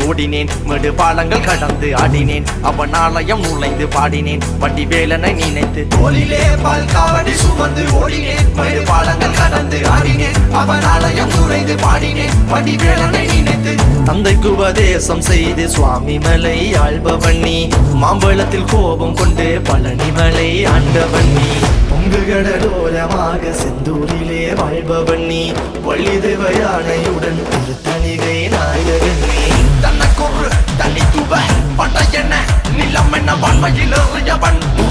ஓடினேன் மேடு பாலங்கள் கடந்து ஆடினேன் அவன் ஆலயம் நுழைந்து பாடினேன் வண்டி வேலனை நினைத்து தோளிலே பால் காவடி சுமந்து ஓடினேன் மறு பாலங்கள் கடந்து ஆடினேன் அவன் ஆலயம் நுழைந்து பாடினேன் வண்டி வேலனை நினைத்து தந்தைக்கு உபதேசம் செய்து சுவாமி மலை ஆள்பவன் நீ மாம்பழத்தில் கோபம் கொண்டு பழனி மலை ஆண்டவன் நீ பொங்கு கடலோரமாக செந்தூரிலே வாழ்பவன் நீ வள்ளி தேவயானையுடன் திருத்தணிகை நாயகன் நீ தன்னை கொன்று தனி துவ பட்ட என்ன நிலம் என்ன வன்மையில் எறியவன்